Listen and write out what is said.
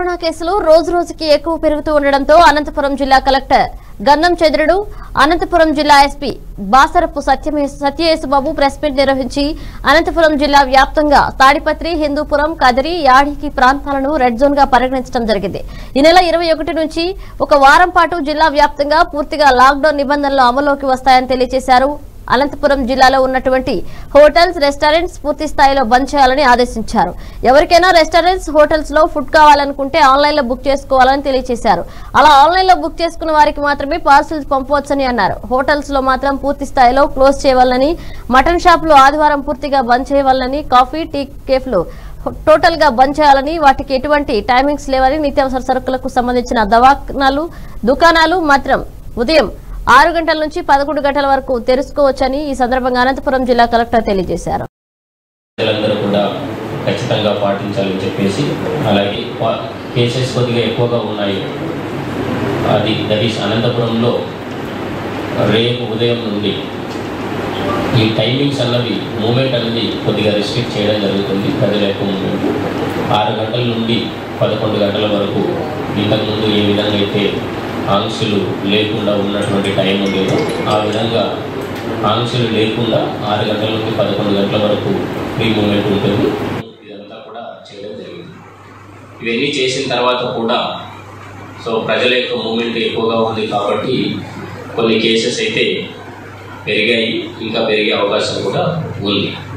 corona కేసులు రోజు రోజుకి ఎక్కువ పెరుగుతూ ఉండడంతో అనంతపురం జిల్లా కలెక్టర్ గన్నం చంద్రుడు అనంతపురం జిల్లా ఎస్పీ బాసరపు సత్యమే సత్యయేసుబాబు ప్రెస్ మీట్ నిర్వహించి అనంతపురం జిల్లా వ్యాప్తంగా తాడిపత్రి హిందూపురం కదిరి యాడికి ప్రాంతాలను రెడ్ జోన్ గా పరిగణించడం జరిగింది ఈ నెల ఇరవై ఒకటి నుంచి ఒక వారం పాటు జిల్లా వ్యాప్తంగా పూర్తిగా లాక్డౌన్ నిబంధనలు అమల్లోకి వస్తాయని తెలియజేశారు అనంతపురం జిల్లాలో ఉన్నటువంటి హోటల్స్ రెస్టారెంట్స్ పూర్తి స్థాయిలో బంద్ చేయాలని ఆదేశించారు ఎవరికైనా రెస్టారెంట్స్ హోటల్స్ లో ఫుడ్ కావాలనుకుంటే ఆన్లైన్ లో బుక్ చేసుకోవాలని తెలియజేశారు అలా ఆన్లైన్ లో బుక్ చేసుకున్న వారికి మాత్రమే పార్సిల్స్ పంపవచ్చని అన్నారు హోటల్స్ లో మాత్రం పూర్తి స్థాయిలో క్లోజ్ చేయాలని మటన్ షాపులు ఆదివారం పూర్తిగా బంద్ చేయాలని కాఫీ టీ కేఫ్లు టోటల్ గా బంద్ చేయాలని వాటికి ఎటువంటి టైమింగ్స్ లేవని నిత్యావసర సరుకులకు సంబంధించిన దవాఖానాలు దుకాణాలు మాత్రం ఉదయం ఆరు గంటల నుంచి పదకొండు గంటల వరకు తెరుచుకోవచ్చని ఈ సందర్భంగా అనంతపురం జిల్లా కలెక్టర్ తెలియజేశారు ప్రజలందరూ కూడా ఖచ్చితంగా పాటించాలని చెప్పేసి అలాగే పా- కేసెస్ కొద్దిగా ఎక్కువగా ఉన్నాయి అది దట్ ఈస్ అనంతపురంలో రేపు ఉదయం నుండి ఈ టైమింగ్స్ అన్నవి మూమెంట్ అనేది కొద్దిగా రిస్ట్రిక్ట్ చేయడం జరుగుతుంది ప్రజల యొక్క మూమెంట్ ఆరు గంటల నుండి పదకొండు గంటల వరకు ఇంతకుముందు ఏ విధంగా అయితే ఆంక్షలు లేకుండా ఉన్నటువంటి టైం ఉండేదో ఆ విధంగా ఆంక్షలు లేకుండా ఆరు గంటల నుండి పదకొండు గంటల వరకు ఫ్రీ మూమెంట్ ఉంటుంది ఇదంతా కూడా చేయడం జరిగింది ఇవన్నీ చేసిన తర్వాత కూడా సో ప్రజల యొక్క మూమెంట్ ఎక్కువగా ఉంది కాబట్టి కొన్ని కేసెస్ అయితే పెరిగాయి ఇంకా పెరిగే అవకాశం కూడా ఉంది